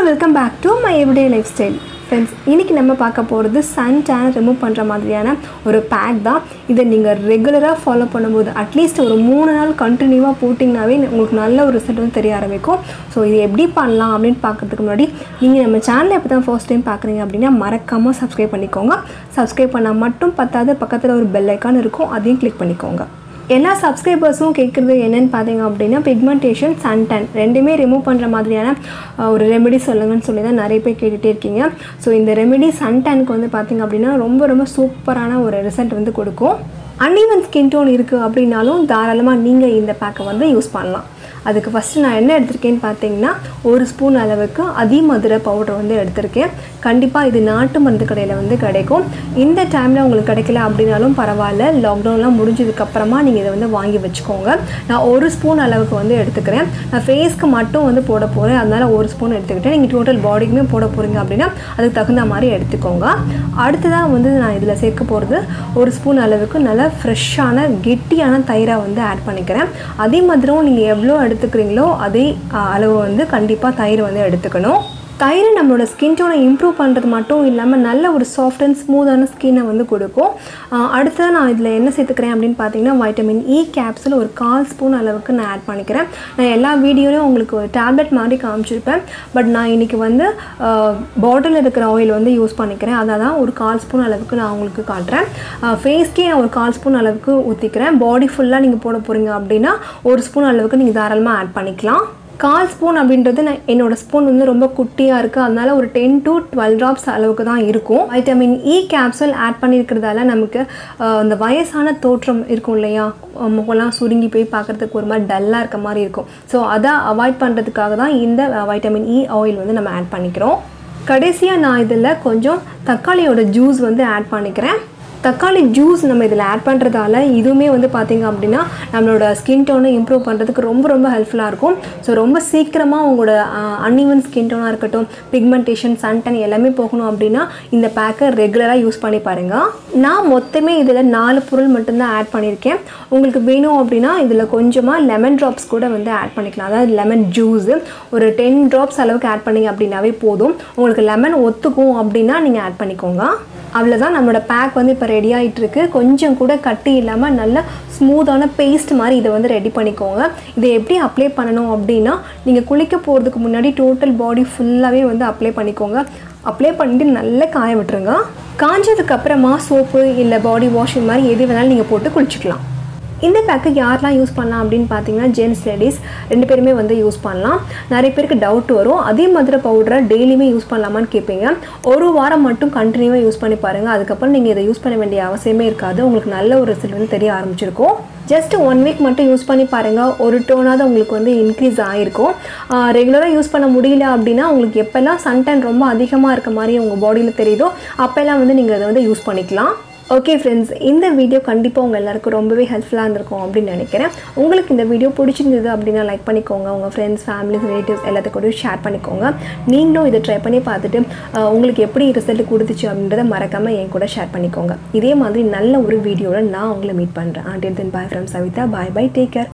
welcome back to my everyday lifestyle friends இன்றைக்கி நம்ம பார்க்க போகிறது சன் டேன் ரிமூவ் பண்ணுற மாதிரியான ஒரு பேக் தான் இதை நீங்கள் ரெகுலராக ஃபாலோ பண்ணும்போது அட்லீஸ்ட் ஒரு மூணு நாள் கண்டினியூவாக போட்டிங்கனாவே உங்களுக்கு நல்ல ஒரு ரிசல்ட் வந்து தெரிய ஆரம்பிக்கும் ஸோ இது எப்படி பண்ணலாம் அப்படின்னு பார்க்கறதுக்கு முன்னாடி நீங்கள் நம்ம சேனலை எப்போ தான் ஃபர்ஸ்ட் டைம் பார்க்குறீங்க அப்படின்னா மறக்காமல் சப்ஸ்கிரைப் பண்ணிக்கோங்க சப்ஸ்கிரைப் பண்ணால் மட்டும் பத்தாது பக்கத்தில் ஒரு பெல் ஐக்கான் இருக்கும் அதையும் கிளிக் பண்ணிக்கோங்க எல்லா சப்ஸ்கிரைபர்ஸும் கேட்குறது என்னென்னு பார்த்தீங்க அப்படின்னா பிக்மெண்டேஷன் சன்டன் ரெண்டுமே ரிமூவ் பண்ணுற மாதிரியான அஹ், ஒரு ரெமெடி சொல்லுங்கன்னு சொல்லி தான் நிறைய பேர் கேட்டுகிட்டே இருக்கீங்க ஸோ இந்த ரெமெடி சன்டனுக்கு வந்து பார்த்தீங்க அப்படின்னா ரொம்ப ரொம்ப சூப்பரான ஒரு ரிசல்ட் வந்து கொடுக்கும் அன்இவன் ஸ்கின் டோன் இருக்குது அப்படின்னாலும் தாராளமாக நீங்கள் இந்த பேக்கை வந்து யூஸ் பண்ணலாம் அதுக்கு ஃபஸ்ட்டு நான் என்ன எடுத்திருக்கேன்னு பார்த்தீங்கன்னா ஒரு ஸ்பூன் அளவுக்கு அதிமதுரை பவுடர் வந்து எடுத்திருக்கேன் கண்டிப்பாக இது நாட்டு மருந்து கடையில் வந்து கிடைக்கும் இந்த டைமில் உங்களுக்கு கிடைக்கல அப்படின்னாலும் பரவாயில்ல லாக்டவுன்லாம் முடிஞ்சதுக்கப்புறமா நீங்கள் இதை வந்து வாங்கி வச்சுக்கோங்க நான் ஒரு ஸ்பூன் அளவுக்கு வந்து எடுத்துக்கிறேன் நான் ஃபேஸ்க்கு மட்டும் வந்து போட போகிறேன் அதனால் ஒரு ஸ்பூன் எடுத்துக்கிட்டேன் நீங்கள் டோட்டல் பாடிக்குமே போட போகிறீங்க அப்படின்னா அதுக்கு தகுந்த மாதிரி எடுத்துக்கோங்க அடுத்ததாக வந்து நான் இதில் சேர்க்க போகிறது ஒரு ஸ்பூன் அளவுக்கு நல்ல ஃப்ரெஷ்ஷான கெட்டியான தயிரை வந்து ஆட் பண்ணிக்கிறேன் அதே மாதிரியும் நீங்கள் எவ்வளோ எடுத்துக்கிறீங்களோ அதே ஆ, அளவு வந்து கண்டிப்பாக தயிர் வந்து எடுத்துக்கணும் தயிர் நம்மளோட ஸ்கின் டோனை இம்ப்ரூவ் பண்ணுறது மட்டும் இல்லாமல் நல்ல ஒரு சாஃப்ட் அண்ட் ஸ்மூத்தான ஸ்கின்னை வந்து கொடுக்கும் ஆஹ் அடுத்தது நான் இதில் என்ன சேர்த்துக்கிறேன் அப்படின்னு பார்த்தீங்கன்னா வைட்டமின் இ கேப்சூல் ஒரு கால் ஸ்பூன் அளவுக்கு நான் ஆட் பண்ணிக்கிறேன் நான் எல்லா வீடியோலையும் உங்களுக்கு ஒரு டேப்லெட் மாதிரி காமிச்சிருப்பேன் பட் நான் இன்றைக்கி வந்து பாட்டில் இருக்கிற ஆயில் வந்து யூஸ் பண்ணிக்கிறேன் அதை தான் ஒரு கால் ஸ்பூன் அளவுக்கு நான் உங்களுக்கு காட்டுறேன் ஃபேஸ்க்கே நான் ஒரு கால் ஸ்பூன் அளவுக்கு ஊற்றிக்கிறேன் பாடி ஃபுல்லாக நீங்கள் போட போகிறீங்க அப்படின்னா ஒரு ஸ்பூன் அளவுக்கு நீங்கள் தாராளமாக ஆட் பண்ணிக்கலாம் கால் ஸ்பூன் அப்படின்றது நான் என்னோட ஸ்பூன் வந்து ரொம்ப குட்டியாக இருக்குது அதனால ஒரு டென் டு டுவெல் ட்ராப்ஸ் அளவுக்கு தான் இருக்கும் வைட்டமின் இ கேப்சூல் ஆட் பண்ணியிருக்கிறதால நமக்கு அஹ், இந்த வயசான தோற்றம் இருக்கும் இல்லையா அஹ், முகம்லாம் சுருங்கி போய் பார்க்குறதுக்கு ஒரு மாதிரி டல்லாக இருக்க மாதிரி இருக்கும் ஸோ அதை அவாய்ட் பண்ணுறதுக்காக தான் இந்த வைட்டமின் இ ஆயில் வந்து நம்ம ஆட் பண்ணிக்கிறோம் கடைசியாக நான் இதில் கொஞ்சம் தக்காளியோட ஜூஸ் வந்து ஆட் பண்ணிக்கிறேன் தக்காளி ஜூஸ் நம்ம இதில் ஆட் பண்ணுறதால இதுவுமே வந்து பார்த்திங்க அப்படின்னா நம்மளோட ஸ்கின் டோனை இம்ப்ரூவ் பண்ணுறதுக்கு ரொம்ப ரொம்ப ஹெல்ப்ஃபுல்லாக இருக்கும் ஸோ ரொம்ப சீக்கிரமாக உங்களோட அன்இவன் ஸ்கின் டோனாக இருக்கட்டும் பிக்மெண்டேஷன் சன்டன் எல்லாமே போகணும் அப்படின்னா இந்த பேக்கை ரெகுலராக யூஸ் பண்ணி பாருங்கள் நான் மொத்தமே இதில் நாலு பொருள் மட்டும்தான் ஆட் பண்ணியிருக்கேன் உங்களுக்கு வேணும் அப்படின்னா இதில் கொஞ்சமாக லெமன் ட்ராப்ஸ் கூட வந்து ஆட் பண்ணிக்கலாம் அதாவது லெமன் ஜூஸு ஒரு டென் ட்ராப்ஸ் அளவுக்கு ஆட் பண்ணிங்க அப்படின்னாவே போதும் உங்களுக்கு லெமன் ஒத்துக்கும் அப்படின்னா நீங்கள் ஆட் பண்ணிக்கோங்க அவ்வளோதான் நம்மளோட பேக் வந்து இப்போ ரெடி ஆகிட்டு இருக்கு கொஞ்சம் கூட கட்டி இல்லாமல் நல்ல ஸ்மூத்தான பேஸ்ட் மாதிரி இதை வந்து ரெடி பண்ணிக்கோங்க இதை எப்படி அப்ளை பண்ணணும் அப்படின்னா நீங்கள் குளிக்க போகிறதுக்கு முன்னாடி டோட்டல் பாடி ஃபுல்லாகவே வந்து அப்ளை பண்ணிக்கோங்க அப்ளை பண்ணிட்டு நல்லா காய விட்டுருங்க காஞ்சதுக்கு அப்புறமா சோப்பு இல்லை பாடி வாஷ் இந்த மாதிரி எது வேணாலும் நீங்கள் போட்டு குளிச்சுக்கலாம் இந்த பேக்கை யாரெல்லாம் யூஸ் பண்ணலாம் அப்படின்னு பார்த்தீங்கன்னா ஜென்ஸ் லேடிஸ் ரெண்டு பேருமே வந்து யூஸ் பண்ணலாம் நிறைய பேருக்கு டவுட் வரும் அதே மாதிரி பவுடரை டெய்லியுமே யூஸ் பண்ணலாமான்னு கேட்பீங்க ஒரு வாரம் மட்டும் கண்டினியூவாக யூஸ் பண்ணி பாருங்கள் அதுக்கப்புறம் நீங்கள் இதை யூஸ் பண்ண வேண்டிய அவசியமே இருக்காது உங்களுக்கு நல்ல ஒரு ரிசல்ட் வந்து தெரிய ஆரம்பிச்சிருக்கும் ஜஸ்ட் ஒன் வீக் மட்டும் யூஸ் பண்ணி பாருங்கள் ஒரு டோனாவது உங்களுக்கு வந்து இன்க்ரீஸ் ஆகிருக்கும் ரெகுலராக யூஸ் பண்ண முடியல அப்படின்னா உங்களுக்கு எப்போல்லாம் சன்டன் ரொம்ப அதிகமாக இருக்க மாதிரி உங்கள் பாடியில் தெரியுதோ அப்போல்லாம் வந்து நீங்கள் அதை வந்து யூஸ் பண்ணிக்கலாம் ஓகே ஃப்ரெண்ட்ஸ் இந்த வீடியோ கண்டிப்பாக உங்கள் எல்லாருக்கும் ரொம்பவே ஹெல்ப்ஃபுல்லாக இருந்திருக்கும் அப்படின்னு நினைக்கிறேன் உங்களுக்கு இந்த வீடியோ பிடிச்சிருந்தது அப்படின்னா லைக் பண்ணிக்கோங்க உங்கள் ஃப்ரெண்ட்ஸ் ஃபேமிலிஸ் ரிலேட்டிவ்ஸ் எல்லாத்துக்கூடயும் ஷேர் பண்ணிக்கோங்க நீங்களும் இதை ட்ரை பண்ணி பார்த்துட்டு அஹ், உங்களுக்கு எப்படி ரிசல்ட் கொடுத்துச்சு அப்படின்றத மறக்காமல் என் கூட ஷேர் பண்ணிக்கோங்க இதே மாதிரி நல்ல ஒரு வீடியோவில் நான் உங்களை மீட் பண்ணுறேன் ஆண்டில் then bye from Savitha bye bye take care